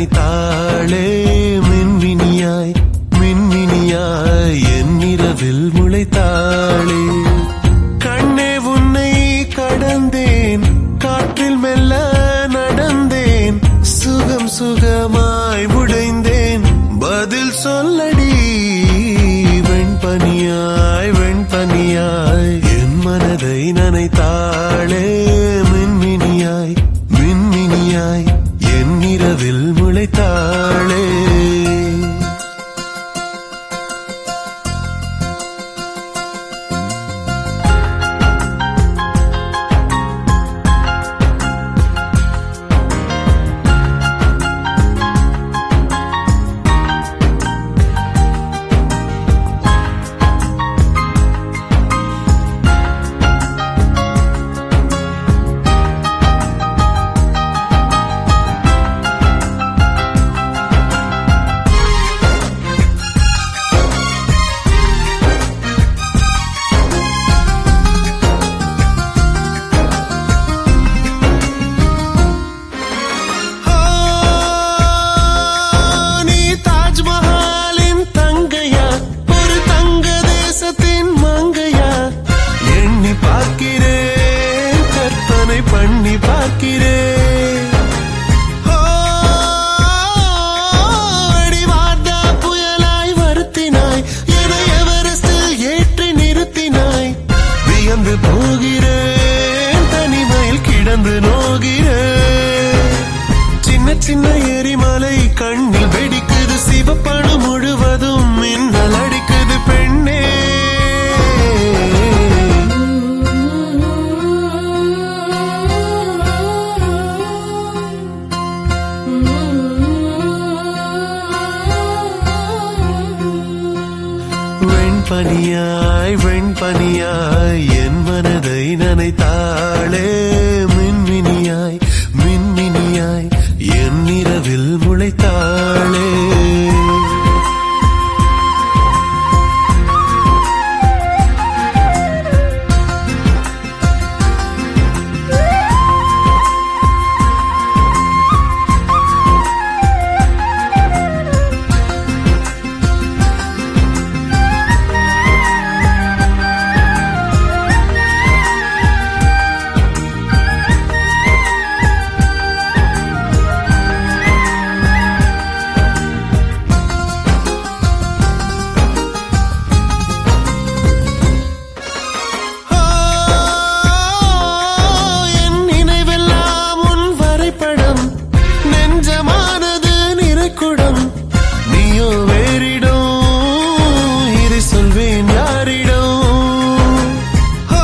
நனைத்தாளே மின்மினியாய் மின்மினியாய் என் இரவில் முளைத்தாளே கண்ணே உன்னை கடந்தேன் காற்றில் மெல்ல நடந்தேன் சுகம் சுகமாய் உடைந்தேன் பதில் சொல்லடி வெண்பனியாய் வெண்பனியாய் என் மனதை நனைத்தாளே மின்மினியாய் மின்மினியாய் என் இரவில் முளைத்தாளே ஆ, நீ தாஜ்மஹாலின் தங்கையா ஒரு தங்க தேசத்தின் மங்கையா எண்ணி பார்க்கிறேன் கற்பனை பண்ணி பார்க்கிறேன் ஆ, அடிவார்த்தா புயலாய் வருத்தினாய் என்னை எவரெஸ்டில் ஏற்றி நிறுத்தினாய் வியந்து போகிறேன் தனிமையில் கிடந்து நோகிறேன் சின்ன சின்ன எரிமலை கண்ணில் வெடிக்குது சிவப்பணு முழுவதும் மின்னல் அடிக்குது பெண்ணே வெண்பனியாய் வெண்பனியாய் என் மனதை நனைத்தாளே மின்மினியாய் மின்மினியாய் என் இரவில் முளைத்தாளே ஆ, என் நினைவெல்லாம் உன் வரைபடம் நெஞ்சமானது நிறைக்குடம் நீயோ வேறிடம் இதை சொல்வேன் யாரிடம் ஆ,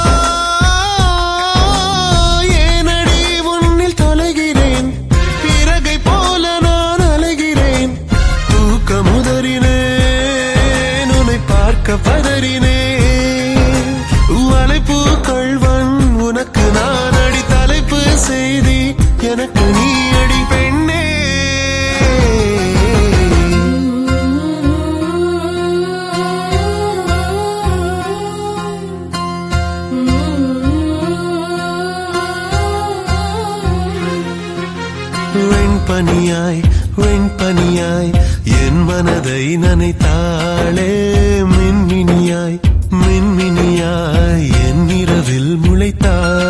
ஏனடி உன்னில் தொலைகிறேன் பிறகை போல நான் அலைகிறேன் தூக்க முதறினேன் உன்னை பார்க்க பதறினேன் வலைப்பு கொள்வன் உனக்கு நான் அடி தலைப்பு செய்தி எனக்கு நீ அடி பெண்ணே வெண்பனியாய் வெண்பனியாய் என் மனதை நனைத்தாளே மின்மினியாய் மின்மினியாய் என் இரவில் முளைத்தாள்